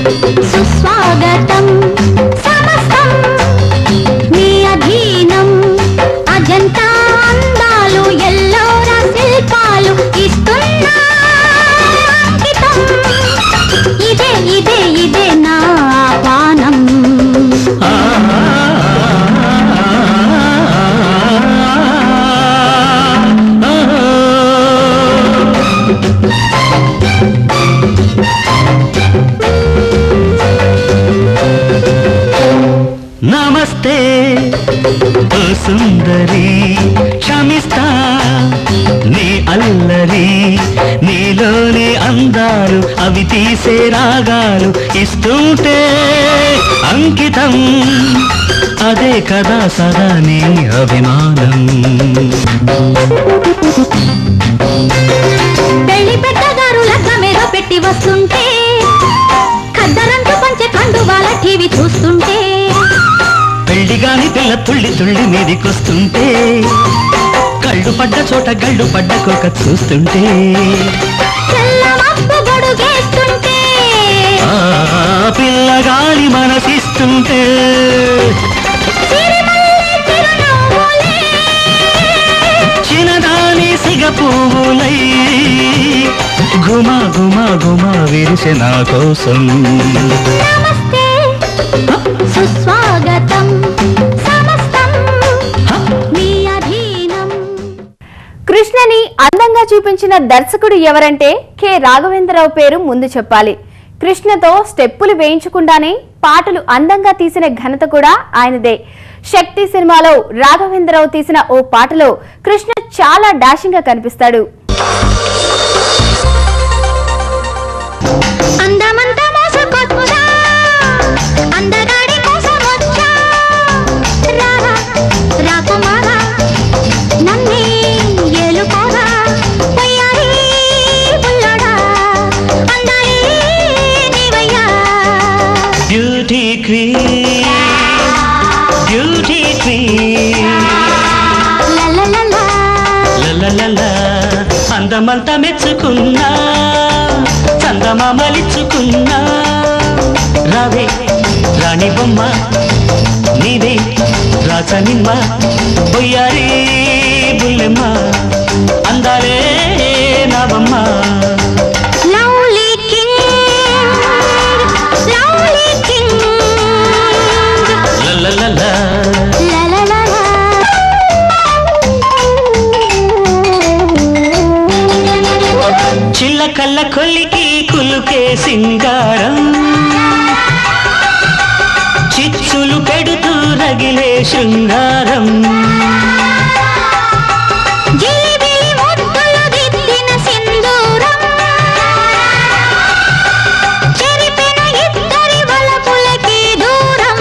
సుస్వాగతం సమస్తం మీ అధీనం అజంతా అందాలు ఎల్లోరా శిల్పాలు ఇస్తున్నా అంకితం ఇదే ఇదే ఇదే నా ఆహ్వానం నమస్తే ఓ సుందరి క్షమిస్తా నీ అల్లరి నీలోని అందాలు అవి తీసే రాగాలు ఇస్తుంటే అంకితం అదే కదా సదా నీ అభిమానం పెళ్లి పెద్దగారు లగ్నమేదో పెట్టి వస్తుంటే ఖద్దరంటూ పంచే కండువాల టీవీ చూస్తుంటే పెళ్లిగాని పిల్ల తుళ్ళి తుళ్ళి మీదికొస్తుంటే కళ్ళు పడ్డ చోట గళ్ళు పడ్డ కోక చూస్తుంటే తెల్లమబ్బు గొడుగేస్తుంటే ఆ పిల్లగాలి మనసిస్తుంటే సిరిమల్లె చిరునవ్వులే చిన్నదాని సిగ పువ్వులై గుమ గుమ గుమ విరిసె నా కోసం నమస్తే సుస్వాగతం సమస్తం మీ అధీనం కృష్ణని అందంగా చూపించిన దర్శకుడు ఎవరంటే కె రాఘవేంద్రరావు పేరు ముందు చెప్పాలి కృష్ణతో స్టెప్పులు వేయించకుండానే పాటలు అందంగా తీసిన ఘనత కూడా ఆయనదే శక్తి సినిమాలో రాఘవేంద్రరావు తీసిన ఓ పాటలో కృష్ణ చాలా డాషింగ్ గా కనిపిస్తాడు అందమంతా మోసకొచ్చా అందగాడి కోసం వచ్చా రారా రాకుమారా నన్నే ఏలుకోరా పొయ్యారి పుల్లోడా అందాలే నీవయ్యా బ్యూటీ క్వీన్ బ్యూటీ క్వీన్ లలలలా లలలలా అందమంతా మెచ్చుకున్నా చందమామలిచ్చుకున్నా రావే రాణి బొమ్మ నీవే రాసనిమ్మ బొయ్యారి బుల్లెమ్మ అందాలే నావమ్మ లవ్లీ కింగ్ లవ్లీ కింగ్ లలలలా చిల్లకల్ల కొల్లికి కులుకే సింగారం చిచ్చులు పెడుతూ రగిలే శృంగారం జిలిబిలి ముద్దులు దిద్దిన సింధూరం చెరిపిన ఇద్దరి వలపులకి దూరం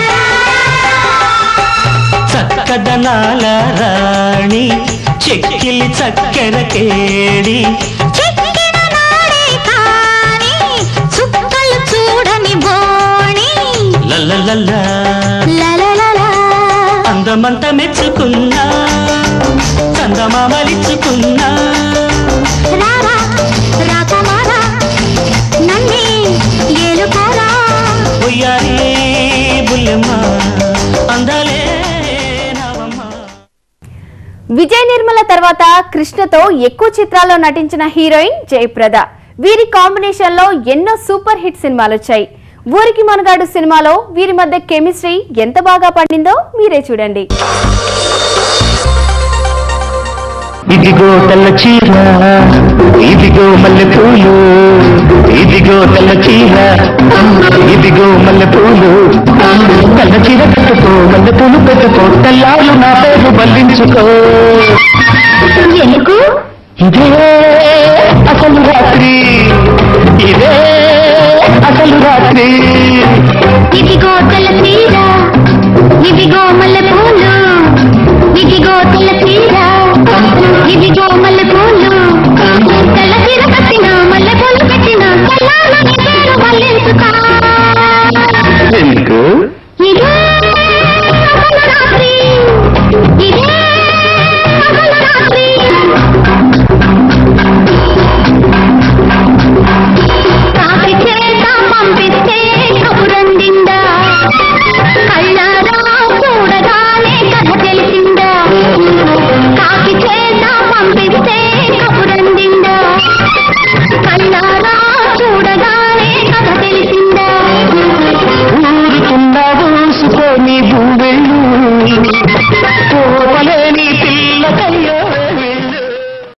చక్కదనాల రాణి చెక్కిలి చక్కెర కేడి చెక్కిన నాడే కాని చుక్కలు చూడని బోణి లల్లలల్లా లలలలా అందమంతా మెచ్చుకున్నా చందమామలిచ్చుకున్నా రారా రాకుమారా నన్నే ఏలుకోరా ఉయ్యారే బుల్లెమ్మ అందాలే నావమ్మ విజయ్ నిర్మల తర్వాత కృష్ణతో ఎక్కువ చిత్రాల్లో నటించిన హీరోయిన్ జయప్రద వీరి కాంబినేషన్ లో ఎన్నో సూపర్ హిట్ సినిమాలు వచ్చాయి ఊరికి మనగాడు సినిమాలో వీరి మధ్య కెమిస్ట్రీ ఎంత బాగా పండిందో మీరే చూడండి ఇదిగో తెల్ల చీర ఇదిగో మల్లె పూలు ఇదిగో తెల్ల చీర ఇదిగో మల్లె పూలు తెల్ల చీర కట్టుకో మల్లె పూలు పెట్టుకో తెల్లాలు నా పేరు బల్లించుకో ఎందుకు ఇదే అసలు రాత్రి ఇదే అసలు రాత్రి ఇదిగో తెల్ల చీర ఇదిగో మల్లె పూలు ఇదిగో తెల్ల చీర ఇదిగో మల్లె పూలు తెల్ల చీర కట్టిన మల్లె పూలు పెట్టిన తెల్లాలని పేరు వల్లించుతా ఎందుకు ఇదే అసలు రాత్రి ఇదే అసలు రాత్రి నీవు వెళ్ళు